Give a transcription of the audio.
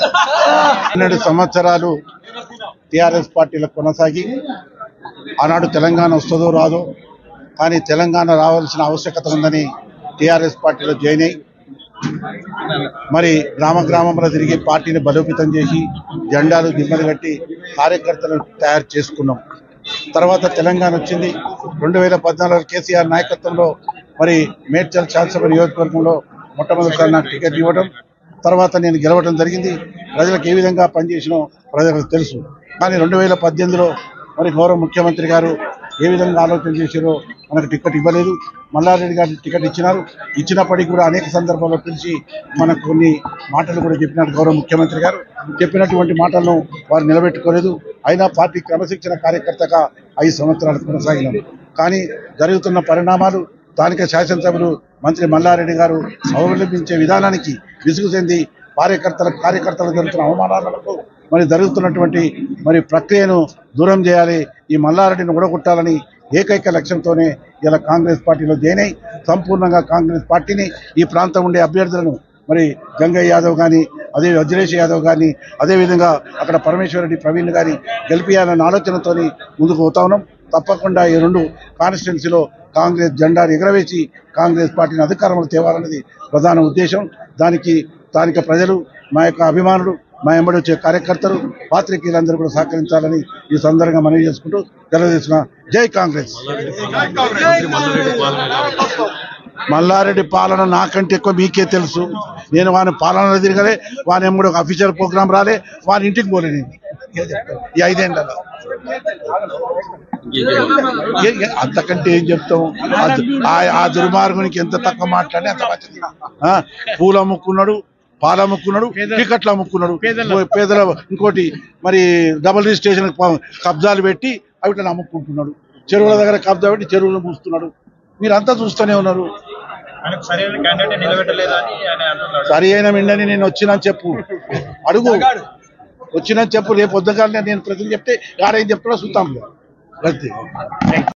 పన్నెండు సంవత్సరాలు టిఆర్ఎస్ పార్టీలో కొనసాగి ఆనాడు తెలంగాణ వస్తుందో రాదో కానీ తెలంగాణ రావాల్సిన ఆవశ్యకత ఉందని టిఆర్ఎస్ పార్టీలో జాయిన్ అయ్యి మరి గ్రామ గ్రామంలో తిరిగి పార్టీని బలోపేతం చేసి జెండాలు దిమ్మలు కట్టి కార్యకర్తలను తయారు చేసుకున్నాం తర్వాత తెలంగాణ వచ్చింది రెండు వేల పద్నాలుగు కేసీఆర్ నాయకత్వంలో మరి మేడ్చల్ శాసనసభ నియోజకవర్గంలో మొట్టమొదటిసారి నాకు టికెట్ ఇవ్వడం తర్వాత నేను గెలవడం జరిగింది ప్రజలకు ఏ విధంగా పనిచేసినో ప్రజలకు తెలుసు కానీ రెండు వేల పద్దెనిమిదిలో మరి గౌరవ ముఖ్యమంత్రి గారు ఏ విధంగా ఆలోచన చేశారో మనకు టికెట్ ఇవ్వలేదు మల్లారెడ్డి గారు టికెట్ ఇచ్చినారు ఇచ్చినప్పటికీ కూడా అనేక సందర్భాల్లో పిలిచి మనకు కొన్ని మాటలు కూడా చెప్పినారు గౌరవ ముఖ్యమంత్రి గారు చెప్పినటువంటి మాటలను వారు నిలబెట్టుకోలేదు అయినా పార్టీ క్రమశిక్షణ కార్యకర్తగా ఐదు సంవత్సరాలు కొనసాగినాం కానీ జరుగుతున్న పరిణామాలు స్థానిక శాసనసభ్యులు మంత్రి మల్లారెడ్డి గారు అవలంబించే విధానానికి విసుగు చెంది కార్యకర్తలకు కార్యకర్తలకు జరుగుతున్న అవమానాలకు మరి జరుగుతున్నటువంటి మరి ప్రక్రియను దూరం చేయాలి ఈ మల్లారెడ్డిని ఉడగొట్టాలని ఏకైక లక్ష్యంతోనే ఇలా కాంగ్రెస్ పార్టీలో జాయిన్ అయి సంపూర్ణంగా కాంగ్రెస్ పార్టీని ఈ ప్రాంతం ఉండే అభ్యర్థులను మరి గంగయ్య యాదవ్ కానీ అదే వజ్రేష్ యాదవ్ కానీ అదేవిధంగా అక్కడ పరమేశ్వరరెడ్డి ప్రవీణ్ గారి గెలిపియాలన్న ఆలోచనతోని ముందుకు పోతా ఉన్నాం తప్పకుండా ఈ రెండు కాన్స్టిట్యున్సీలో కాంగ్రెస్ జెండాను ఎగరవేసి కాంగ్రెస్ పార్టీని అధికారంలో తేవాలన్నది ప్రధాన ఉద్దేశం దానికి స్థానిక ప్రజలు మా యొక్క అభిమానులు మా ఎంబడి వచ్చే కార్యకర్తలు పాత్రికేయులందరూ కూడా సహకరించాలని ఈ సందర్భంగా మనవి చేసుకుంటూ తెలియజేసిన జై కాంగ్రెస్ మల్లారెడ్డి పాలన నాకంటే ఎక్కువ మీకే తెలుసు నేను వాని పాలన తిరగలే వాని ఎమ్మడి ఒక అఫీషియల్ ప్రోగ్రామ్ రాలే వాని ఇంటికి పోలే నేను ఏం చెప్తాను? ఈ ఐదేళ్ళలో ఏ- ఏ- అంతకంటే ఏం చెప్తాం ఆ దు- ఆ- ఆ దుర్మార్గునికి ఎంత తక్కువ మాట్లాడి అంత మంచిది ఆ, పూలు అమ్ముకున్నాడు పాలు అమ్ముకున్నాడు టికెట్లు అమ్ముకున్నాడు పేదల ఇంకోటి మరి డబుల్ రిజిస్ట్రేషన్ కబ్జాలు పెట్టి అవిటని అమ్ముకుంటున్నాడు చెరువుల దగ్గర కబ్జా పెట్టి చెరువులు మూస్తున్నాడు మీరంతా చూస్తూనే ఉన్నారు ఆయనకు సరైన క్యాండిడేట్ నిలబెట్టలేదు అని ఆయన అంటున్నాడు సరి అయిన మిండని నేను వచ్చినా చెప్పు అడుగు వచ్చినా చెప్పు రేపు వద్దగానే నేను ప్రజలు చెప్తే ఆడేం చెప్తున్నా చూద్దాం అంతే